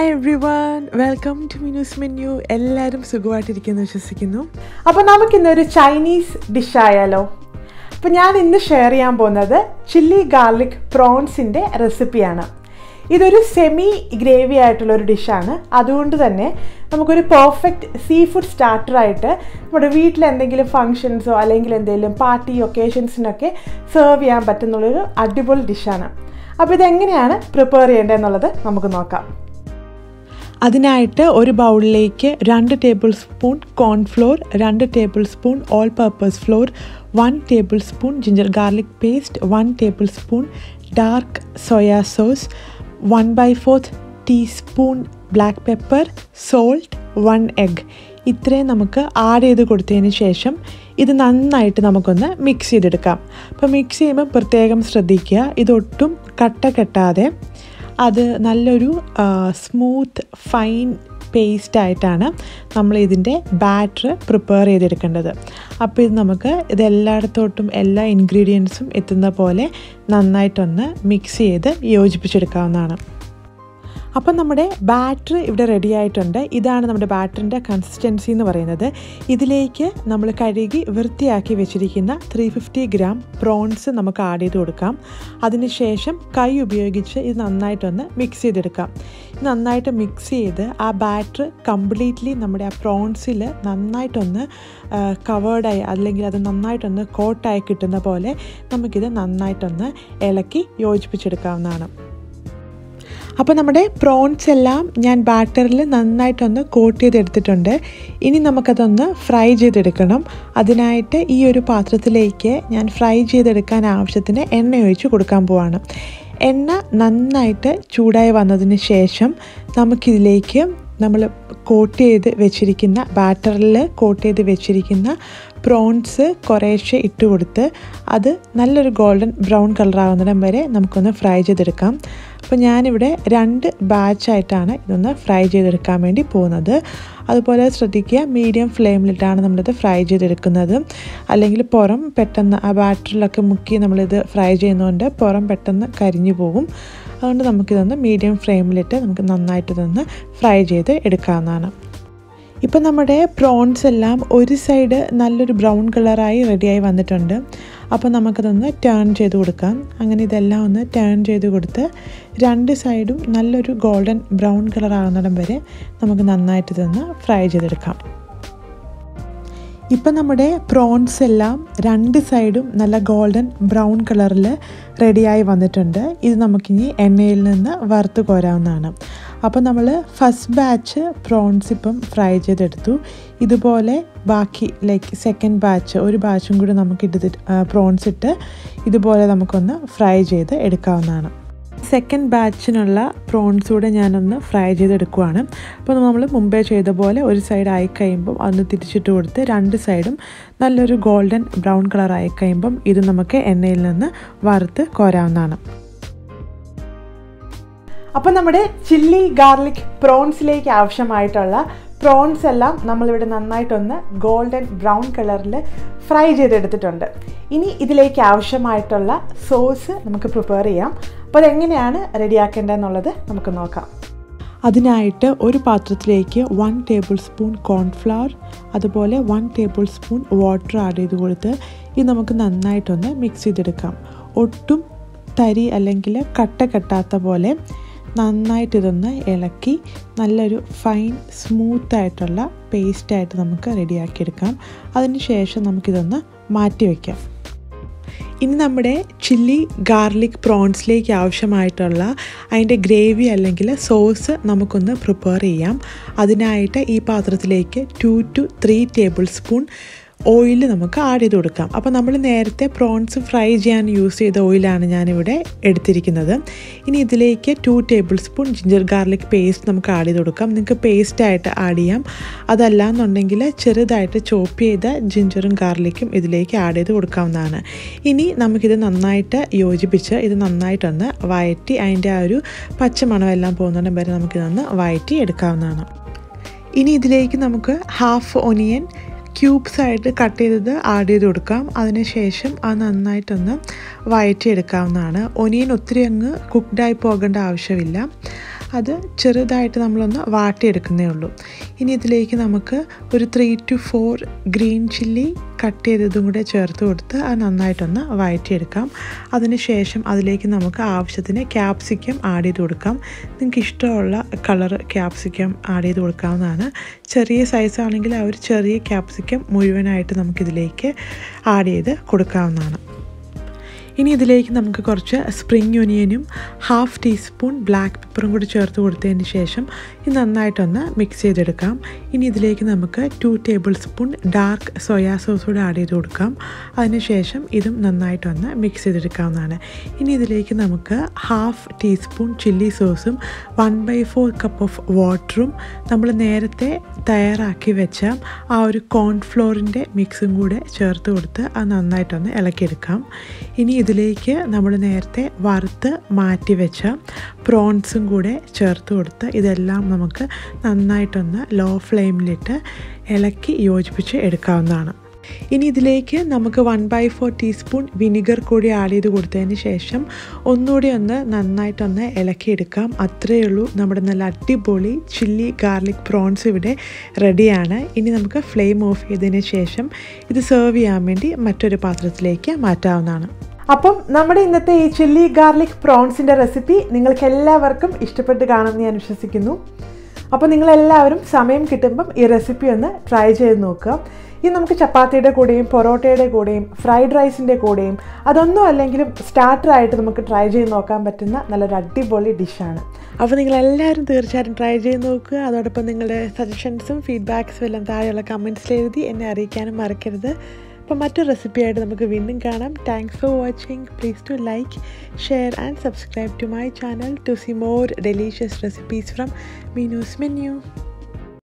hi everyone welcome to Minu's menu എല്ലാവരും സുഖമായിട്ടിരിക്കുന്നു വിശ്വസിക്കുന്നു അപ്പോൾ നമുക്കിന്നൊരു ചൈനീസ് ഡിഷ് ആയാലോ അപ്പോൾ ഞാൻ ഇന്ന് ഷെയർ ചെയ്യാൻ പോകുന്നത് ചില്ലി ഗാർലിക് പ്രോൺസിൻ്റെ റെസിപ്പിയാണ് ഇതൊരു സെമി ഗ്രേവി ആയിട്ടുള്ള ഒരു ഡിഷാണ് അതുകൊണ്ട് തന്നെ നമുക്കൊരു പെർഫെക്റ്റ് സീ ഫുഡ് സ്റ്റാർട്ടറായിട്ട് നമ്മുടെ വീട്ടിൽ എന്തെങ്കിലും ഫങ്ഷൻസോ അല്ലെങ്കിൽ എന്തെങ്കിലും പാർട്ടി ഒക്കേഷൻസിനൊക്കെ സെർവ് ചെയ്യാൻ പറ്റുന്നുള്ളൊരു അടിപൊളി ഡിഷാണ് അപ്പോൾ ഇതെങ്ങനെയാണ് പ്രിപ്പയർ ചെയ്യേണ്ടതെന്നുള്ളത് നമുക്ക് നോക്കാം അതിനായിട്ട് ഒരു ബൗളിലേക്ക് രണ്ട് ടേബിൾ സ്പൂൺ കോൺഫ്ലോർ രണ്ട് tablespoon all purpose flour one tablespoon ginger garlic paste one tablespoon dark soya sauce one by fourth teaspoon black pepper salt one egg ഇത്രയും നമുക്ക് ആഡ് ചെയ്ത് കൊടുത്തതിന് ശേഷം ഇത് നന്നായിട്ട് നമുക്കൊന്ന് മിക്സ് ചെയ്തെടുക്കാം അപ്പോൾ മിക്സ് ചെയ്യുമ്പോൾ പ്രത്യേകം ശ്രദ്ധിക്കുക ഇതൊട്ടും കട്ട കെട്ടാതെ അത് നല്ലൊരു സ്മൂത്ത് ഫൈൻ പേസ്റ്റ് ആയിട്ടാണ് നമ്മൾ ഇതിൻ്റെ ബാറ്റർ പ്രിപ്പയർ ചെയ്തെടുക്കേണ്ടത് അപ്പോൾ ഇത് നമുക്ക് ഇത് എല്ലായിടത്തോട്ടും എല്ലാ ഇൻഗ്രീഡിയൻസും എത്തുന്ന പോലെ നന്നായിട്ടൊന്ന് മിക്സ് ചെയ്ത് യോജിപ്പിച്ചെടുക്കാവുന്നതാണ് അപ്പം നമ്മുടെ ബാറ്റർ ഇവിടെ റെഡി ആയിട്ടുണ്ട് ഇതാണ് നമ്മുടെ ബാറ്ററിൻ്റെ കൺസിസ്റ്റൻസി എന്ന് പറയുന്നത് ഇതിലേക്ക് നമ്മൾ കഴുകി വൃത്തിയാക്കി വെച്ചിരിക്കുന്ന ത്രീ ഫിഫ്റ്റി ഗ്രാം പ്രോൺസ് നമുക്ക് ആഡ് ചെയ്ത് കൊടുക്കാം അതിനുശേഷം കൈ ഉപയോഗിച്ച് ഇത് നന്നായിട്ടൊന്ന് മിക്സ് ചെയ്തെടുക്കാം നന്നായിട്ട് മിക്സ് ചെയ്ത് ആ ബാറ്റർ കംപ്ലീറ്റ്ലി നമ്മുടെ ആ പ്രോൺസിൽ നന്നായിട്ടൊന്ന് കവേർഡായി അല്ലെങ്കിൽ അത് നന്നായിട്ടൊന്ന് കോട്ടായി കിട്ടുന്ന പോലെ നമുക്കിത് നന്നായിട്ടൊന്ന് ഇളക്കി യോജിപ്പിച്ചെടുക്കാവുന്നതാണ് അപ്പോൾ നമ്മുടെ പ്രോൺസ് എല്ലാം ഞാൻ ബാറ്ററിൽ നന്നായിട്ടൊന്ന് കോട്ട് ചെയ്തെടുത്തിട്ടുണ്ട് ഇനി നമുക്കതൊന്ന് ഫ്രൈ ചെയ്തെടുക്കണം അതിനായിട്ട് ഈ ഒരു പാത്രത്തിലേക്ക് ഞാൻ ഫ്രൈ ചെയ്തെടുക്കാൻ ആവശ്യത്തിന് എണ്ണ ഒഴിച്ച് കൊടുക്കാൻ പോവാണ് എണ്ണ നന്നായിട്ട് ചൂടായി വന്നതിന് ശേഷം നമുക്കിതിലേക്ക് നമ്മൾ കോട്ട് ചെയ്ത് വെച്ചിരിക്കുന്ന ബാറ്ററിൽ കോട്ട് ചെയ്ത് വെച്ചിരിക്കുന്ന പ്രോൺസ് കുറേശ്ശെ ഇട്ട് കൊടുത്ത് അത് നല്ലൊരു ഗോൾഡൻ ബ്രൗൺ കളറാകുന്നിടം വരെ നമുക്കൊന്ന് ഫ്രൈ ചെയ്തെടുക്കാം അപ്പോൾ ഞാനിവിടെ രണ്ട് ബാച്ചായിട്ടാണ് ഇതൊന്ന് ഫ്രൈ ചെയ്തെടുക്കാൻ വേണ്ടി പോകുന്നത് അതുപോലെ ശ്രദ്ധിക്കുക മീഡിയം ഫ്ലെയിമിലിട്ടാണ് നമ്മളിത് ഫ്രൈ ചെയ്തെടുക്കുന്നത് അല്ലെങ്കിൽ പുറം പെട്ടെന്ന് ആ ബാറ്ററിലൊക്കെ മുക്കി നമ്മളിത് ഫ്രൈ ചെയ്യുന്നതുകൊണ്ട് പുറം പെട്ടെന്ന് കരിഞ്ഞു പോകും അതുകൊണ്ട് നമുക്കിതൊന്ന് മീഡിയം ഫ്ലെയിമിലിട്ട് നമുക്ക് നന്നായിട്ട് ഇതൊന്ന് ഫ്രൈ ചെയ്ത് എടുക്കാവുന്നതാണ് ഇപ്പം നമ്മുടെ പ്രോൺസ് എല്ലാം ഒരു സൈഡ് നല്ലൊരു ബ്രൗൺ കളറായി റെഡിയായി വന്നിട്ടുണ്ട് അപ്പോൾ നമുക്കതൊന്ന് ടേൺ ചെയ്ത് കൊടുക്കാം അങ്ങനെ ഇതെല്ലാം ഒന്ന് ടേൺ ചെയ്ത് കൊടുത്ത് രണ്ട് സൈഡും നല്ലൊരു ഗോൾഡൻ ബ്രൗൺ കളർ ആകുന്നിടം വരെ നമുക്ക് നന്നായിട്ട് ഇതൊന്ന് ഫ്രൈ ചെയ്തെടുക്കാം ഇപ്പം നമ്മുടെ പ്രോൺസ് എല്ലാം രണ്ട് സൈഡും നല്ല ഗോൾഡൻ ബ്രൗൺ കളറിൽ റെഡിയായി വന്നിട്ടുണ്ട് ഇത് നമുക്കിനി എണ്ണയിൽ നിന്ന് വറുത്ത് കോരാവുന്നതാണ് അപ്പോൾ നമ്മൾ ഫസ്റ്റ് ബാച്ച് പ്രോൺസ് ഇപ്പം ഫ്രൈ ചെയ്തെടുത്തു ഇതുപോലെ ബാക്കി ലൈക്ക് സെക്കൻഡ് ബാച്ച് ഒരു ബാച്ചും കൂടി നമുക്ക് ഇട്ട് പ്രോൺസ് ഇട്ട് ഇതുപോലെ നമുക്കൊന്ന് ഫ്രൈ ചെയ്ത് എടുക്കാവുന്നതാണ് സെക്കൻഡ് ബാച്ചിനുള്ള പ്രോൺസ് കൂടെ ഞാനൊന്ന് ഫ്രൈ ചെയ്തെടുക്കുവാണ് അപ്പോൾ നമ്മൾ മുമ്പേ ചെയ്ത പോലെ ഒരു സൈഡ് ആയി കഴിയുമ്പം അതൊന്ന് തിരിച്ചിട്ട് കൊടുത്ത് രണ്ട് സൈഡും നല്ലൊരു ഗോൾഡൻ ബ്രൗൺ കളർ ആയി കഴിയുമ്പം ഇത് നമുക്ക് എണ്ണയിൽ നിന്ന് വറുത്ത് കോരാവുന്നതാണ് അപ്പോൾ നമ്മുടെ ചില്ലി ഗാർലിക് പ്രോൺസിലേക്ക് ആവശ്യമായിട്ടുള്ള പ്രോൺസ് എല്ലാം നമ്മളിവിടെ നന്നായിട്ടൊന്ന് ഗോൾഡൻ ബ്രൗൺ കളറിൽ ഫ്രൈ ചെയ്തെടുത്തിട്ടുണ്ട് ഇനി ഇതിലേക്ക് ആവശ്യമായിട്ടുള്ള സോസ് നമുക്ക് പ്രിപ്പയർ ചെയ്യാം അപ്പോൾ അതെങ്ങനെയാണ് റെഡിയാക്കേണ്ടതെന്നുള്ളത് നമുക്ക് നോക്കാം അതിനായിട്ട് ഒരു പാത്രത്തിലേക്ക് വൺ ടേബിൾ സ്പൂൺ കോൺഫ്ലവർ അതുപോലെ one tablespoon water add ചെയ്ത് കൊടുത്ത് ഇത് നമുക്ക് നന്നായിട്ടൊന്ന് മിക്സ് ചെയ്തെടുക്കാം ഒട്ടും തരി അല്ലെങ്കിൽ കട്ട കെട്ടാത്ത പോലെ നന്നായിട്ട് ഇതൊന്ന് ഇളക്കി നല്ലൊരു ഫൈൻ സ്മൂത്തായിട്ടുള്ള പേസ്റ്റായിട്ട് നമുക്ക് റെഡിയാക്കിയെടുക്കാം അതിന് ശേഷം നമുക്കിതൊന്ന് മാറ്റി വയ്ക്കാം ഇനി നമ്മുടെ ചില്ലി ഗാർലിക് പ്രോൺസിലേക്ക് ആവശ്യമായിട്ടുള്ള അതിൻ്റെ ഗ്രേവി അല്ലെങ്കിൽ സോസ് നമുക്കൊന്ന് പ്രിപ്പയർ ചെയ്യാം അതിനായിട്ട് ഈ പാത്രത്തിലേക്ക് two two three tablespoon oil നമുക്ക് ആഡ് ചെയ്ത് കൊടുക്കാം അപ്പോൾ നമ്മൾ നേരത്തെ പ്രോൺസ് ഫ്രൈ ചെയ്യാൻ യൂസ് ചെയ്ത ഓയിലാണ് ഞാനിവിടെ എടുത്തിരിക്കുന്നത് ഇനി ഇതിലേക്ക് two tablespoon ginger garlic paste നമുക്ക് ആഡ് ചെയ്ത് കൊടുക്കാം നിങ്ങൾക്ക് പേസ്റ്റായിട്ട് ആഡ് ചെയ്യാം അതല്ല എന്നുണ്ടെങ്കിൽ ചെറുതായിട്ട് ചോപ്പ് ചെയ്ത ജിഞ്ചറും ഗാർലിക്കും ഇതിലേക്ക് ആഡ് ചെയ്ത് കൊടുക്കാവുന്നതാണ് ഇനി നമുക്കിത് നന്നായിട്ട് യോജിപ്പിച്ച് ഇത് നന്നായിട്ടൊന്ന് വഴറ്റി അതിൻ്റെ ആ ഒരു പച്ചമണമെല്ലാം പോകുന്നിടം വരെ നമുക്കിതൊന്ന് വഴറ്റി എടുക്കാവുന്നതാണ് ഇനി ഇതിലേക്ക് നമുക്ക് ഹാഫ് ഒനിയൻ ക്യൂബ്സ് ആയിട്ട് കട്ട് ചെയ്തത് ആഡ് ചെയ്ത് കൊടുക്കാം അതിനുശേഷം അത് നന്നായിട്ടൊന്ന് വഴറ്റിയെടുക്കാവുന്നതാണ് ഒനിയൻ ഒത്തിരി അങ്ങ് കുക്ക്ഡായി പോകേണ്ട ആവശ്യമില്ല അത് ചെറുതായിട്ട് നമ്മളൊന്ന് വാട്ടിയെടുക്കുന്നേ ഉള്ളൂ ഇനി ഇതിലേക്ക് നമുക്ക് ഒരു three two four green chilli cut ചെയ്തതും കൂടെ ചേർത്ത് കൊടുത്ത് അത് നന്നായിട്ടൊന്ന് വഴറ്റിയെടുക്കാം അതിനുശേഷം അതിലേക്ക് നമുക്ക് ആവശ്യത്തിന് ക്യാപ്സിക്കം ആഡ് ചെയ്ത് കൊടുക്കാം നിങ്ങൾക്ക് ഇഷ്ടമുള്ള കളർ ക്യാപ്സിക്കം ആഡ് ചെയ്ത് കൊടുക്കാവുന്നതാണ് ചെറിയ സൈസ് ആണെങ്കിൽ ആ ഒരു ചെറിയ ക്യാപ്സിക്കം മുഴുവനായിട്ട് നമുക്കിതിലേക്ക് ആഡ് ചെയ്ത് കൊടുക്കാവുന്നതാണ് ഇനി ഇതിലേക്ക് നമുക്ക് കുറച്ച് സ്പ്രിങ് ഒനിയനും ഹാഫ് ടീസ്പൂൺ ബ്ലാക്ക് പെപ്പറും കൂടി ചേർത്ത് കൊടുത്തതിന് ശേഷം ഇത് നന്നായിട്ടൊന്ന് മിക്സ് ചെയ്തെടുക്കാം ഇനി ഇതിലേക്ക് നമുക്ക് two tablespoon dark soya sauce കൂടി ആഡ് ചെയ്ത് കൊടുക്കാം അതിനുശേഷം ഇതും നന്നായിട്ടൊന്ന് മിക്സ് ചെയ്തെടുക്കാവുന്നതാണ് ഇനി ഇതിലേക്ക് നമുക്ക് ഹാഫ് ടീസ്പൂൺ ചില്ലി സോസും one by four cup of വാട്ടറും നമ്മൾ നേരത്തെ തയ്യാറാക്കി വെച്ച ആ ഒരു കോൺഫ്ലോറിൻ്റെ മിക്സും കൂടെ ചേർത്ത് കൊടുത്ത് അത് നന്നായിട്ടൊന്ന് ഇളക്കിയെടുക്കാം ഇനി ഇതിലേക്ക് നമ്മൾ നേരത്തെ വറുത്ത് മാറ്റി വെച്ച പ്രോൺസും കൂടെ ചേർത്ത് കൊടുത്ത് ഇതെല്ലാം നമുക്ക് നന്നായിട്ടൊന്ന് ലോ ഫ്ലെയിമിലിട്ട് ഇളക്കി യോജിപ്പിച്ച് എടുക്കാവുന്നതാണ് ഇനി ഇതിലേക്ക് നമുക്ക് one by four teaspoon vinegar കൂടി ആഡ് ചെയ്ത് കൊടുത്തതിന് ശേഷം ഒന്നുകൂടി ഒന്ന് നന്നായിട്ടൊന്ന് ഇളക്കിയെടുക്കാം അത്രയേ ഉള്ളൂ നമ്മുടെ നല്ല അടിപൊളി ചില്ലി ഗാർലിക് പ്രോൺസ് ഇവിടെ റെഡിയാണ് ഇനി നമുക്ക് ഫ്ലെയിം ഓഫ് ചെയ്തതിന് ശേഷം ഇത് സെർവ് ചെയ്യാൻ വേണ്ടി മറ്റൊരു പാത്രത്തിലേക്ക് മാറ്റാവുന്നതാണ് അപ്പം നമ്മുടെ ഇന്നത്തെ ഈ ചില്ലി ഗാർലിക് പ്രോൺസിൻ്റെ റെസിപ്പി നിങ്ങൾക്ക് എല്ലാവർക്കും ഇഷ്ടപ്പെട്ട് കാണുമെന്ന് ഞാൻ വിശ്വസിക്കുന്നു അപ്പോൾ നിങ്ങളെല്ലാവരും സമയം കിട്ടുമ്പം ഈ റെസിപ്പി ഒന്ന് ട്രൈ ചെയ്ത് നോക്കുക ഇത് നമുക്ക് ചപ്പാത്തിയുടെ കൂടെയും പൊറോട്ടയുടെ കൂടെയും ഫ്രൈഡ് റൈസിൻ്റെ കൂടെയും അതൊന്നും അല്ലെങ്കിലും സ്റ്റാർട്ടറായിട്ട് നമുക്ക് ട്രൈ ചെയ്ത് നോക്കാൻ പറ്റുന്ന നല്ലൊരു അടിപൊളി ഡിഷാണ് അപ്പോൾ നിങ്ങളെല്ലാവരും തീർച്ചയായിട്ടും ട്രൈ ചെയ്ത് നോക്കുക അതോടൊപ്പം നിങ്ങളുടെ സജഷൻസും ഫീഡ്ബാക്സും എല്ലാം താഴെയുള്ള കമൻറ്റ്സിൽ എഴുതി എന്നെ അറിയിക്കാനും മറക്കരുത് അപ്പോൾ മറ്റൊരു റെസിപ്പിയായിട്ട് നമുക്ക് വീണ്ടും കാണാം thanks for watching please to like share and subscribe to my channel to see more delicious recipes from Minu's menu